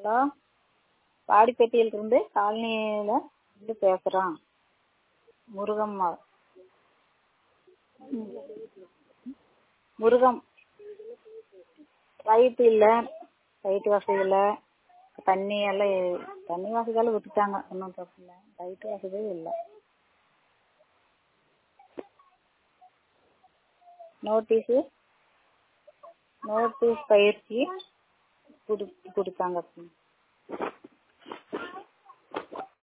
hello வாடிப்பட்டியிலிருந்து காலனியில் இருந்து பேசுகிறோம் முருகம்மா ம் முருகம் லைட்டு இல்லை லைட்டு வசதி இல்லை தண்ணி எல்லாம் தண்ணி வசதியெல்லாம் விட்டுட்டாங்க ஒன்றும் தப்பு இல்லை லைட்டு வசதி இல்லை நோட்டீஸு நோட்டீஸ் பயிற்சி கொடு கொடுத்தாங்க